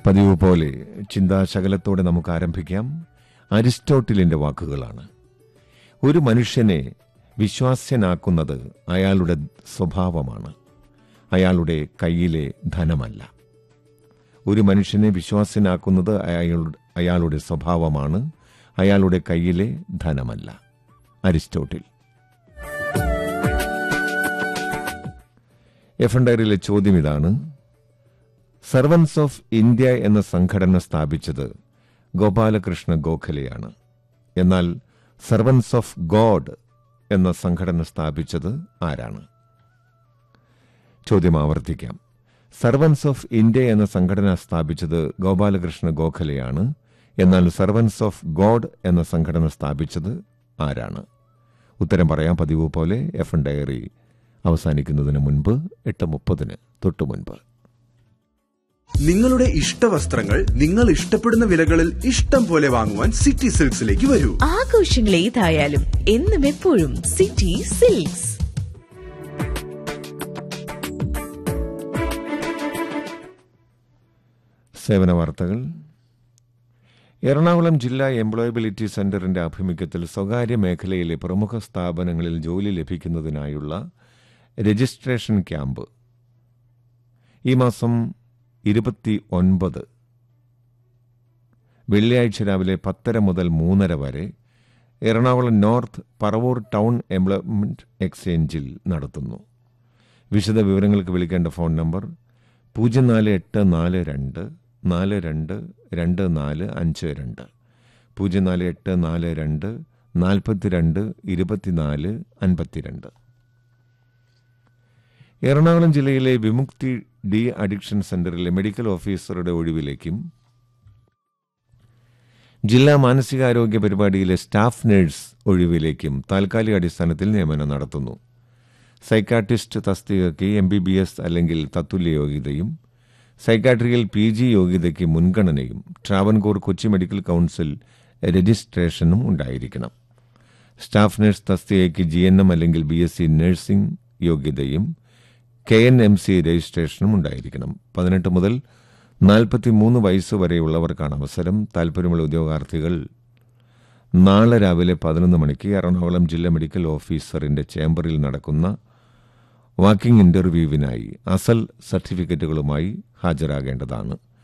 പതിവ് പോലെ ചിന്താശകലത്തോടെ നമുക്ക് ആരംഭിക്കാം അരിസ്റ്റോട്ടിലിന്റെ വാക്കുകളാണ് ഒരു മനുഷ്യനെ വിശ്വാസ്യനാക്കുന്നത് അയാളുടെ സ്വഭാവമാണ് അയാളുടെ കയ്യിലെ ധനമല്ല ഒരു മനുഷ്യനെ വിശ്വാസ്യനാക്കുന്നത് അയാളുടെ അയാളുടെ സ്വഭാവമാണ് അയാളുടെ കയ്യിലെ ധനമല്ല അരിസ്റ്റോട്ടിൽ എഫ് ഡയറിയിലെ ചോദ്യം ഇതാണ് സർവൻസ് ഓഫ് ഇന്ത്യ എന്ന സംഘടന സ്ഥാപിച്ചത് ഗോപാലകൃഷ്ണ ഗോഖലെയാണ് എന്നാൽ സർവൻസ് ഓഫ് ഗോഡ് എന്ന സംഘടന സ്ഥാപിച്ചത് ആരാണ് ചോദ്യം ആവർത്തിക്കാം സർവൻസ് ഓഫ് ഇന്ത്യ എന്ന സംഘടന സ്ഥാപിച്ചത് ഗോപാലകൃഷ്ണ ഗോഖലെയാണ് എന്നാൽ സർവൻസ് ഓഫ് ഗോഡ് എന്ന സംഘടന സ്ഥാപിച്ചത് ആരാണ് ഉത്തരം പറയാം പതിവ് പോലെ എഫ് എൻ ഡയറി അവസാനിക്കുന്നതിന് മുൻപ് എട്ട് മുപ്പതിന് തൊട്ടു മുൻപ് നിങ്ങളുടെ ഇഷ്ടവസ്ത്രങ്ങൾ നിങ്ങൾ ഇഷ്ടപ്പെടുന്ന വിലകളിൽ ഇഷ്ടം പോലെ വാങ്ങുവാൻ സിറ്റി സിൽക്സിലേക്ക് വരൂ ആഘോഷങ്ങൾ ഏതായാലും എന്നും എപ്പോഴും സിറ്റി സിൽക്സ് സേവന വാർത്തകൾ എറണാകുളം ജില്ലാ എംപ്ലോയബിലിറ്റി സെന്ററിന്റെ ആഭിമുഖ്യത്തിൽ സ്വകാര്യ മേഖലയിലെ പ്രമുഖ സ്ഥാപനങ്ങളിൽ ജോലി ലഭിക്കുന്നതിനായുള്ള രജിസ്ട്രേഷൻ ക്യാമ്പ് ഈ മാസം ഇരുപത്തി ഒൻപത് വെള്ളിയാഴ്ച രാവിലെ പത്തര മുതൽ മൂന്നര വരെ Ernakulam north Paravur town employment എക്സ്ചേഞ്ചിൽ നടത്തുന്നു വിശദ വിവരങ്ങൾക്ക് വിളിക്കേണ്ട ഫോൺ നമ്പർ പൂജ്യം നാല് എട്ട് നാല് രണ്ട് നാല് രണ്ട് രണ്ട് നാല് അഞ്ച് രണ്ട് പൂജ്യം നാല് എട്ട് നാല് രണ്ട് നാൽപ്പത്തിരണ്ട് ഇരുപത്തിനാല് അൻപത്തിരണ്ട് എറണാകുളം ജില്ലയിലെ വിമുക്തി ഡി അഡിക്ഷൻ സെന്ററിലെ മെഡിക്കൽ ഓഫീസറുടെ ഒഴിവിലേക്കും ജില്ലാ മാനസികാരോഗ്യ പരിപാടിയിലെ സ്റ്റാഫ് നഴ്സ് ഒഴിവിലേക്കും താൽക്കാലിക അടിസ്ഥാനത്തിൽ നിയമനം നടത്തുന്നു സൈക്കാട്രിസ്റ്റ് തസ്തികയ്ക്ക് എം ബി ബി എസ് അല്ലെങ്കിൽ തത്തുല്യ യോഗ്യതയും സൈക്കാട്രിയിൽ പി ജി യോഗ്യതയ്ക്ക് മുൻഗണനയും ട്രാവൻകൂർ കൊച്ചി മെഡിക്കൽ കൗൺസിൽ രജിസ്ട്രേഷനും ഉണ്ടായിരിക്കണം സ്റ്റാഫ് നഴ്സ് തസ്തികയ്ക്ക് ജി എൻ എം അല്ലെങ്കിൽ ബി എസ് സി നഴ്സിംഗ് യോഗ്യതയും കെ എൻ എം സി രജിസ്ട്രേഷനും ഉണ്ടായിരിക്കണം പതിനെട്ട് മുതൽ നാൽപ്പത്തിമൂന്ന് വയസ്സ് വരെയുള്ളവർക്കാണ് അവസരം താൽപ്പര്യമുള്ള ഉദ്യോഗാർത്ഥികൾ നാളെ രാവിലെ പതിനൊന്ന് മണിക്ക് എറണാകുളം ജില്ലാ മെഡിക്കൽ ഓഫീസറിന്റെ ചേംബറിൽ നടക്കുന്ന വാക്കിംഗ് ഇന്റർവ്യൂവിനായി അസൽ സർട്ടിഫിക്കറ്റുകളുമായി ഹാജരാകേണ്ടതാണ്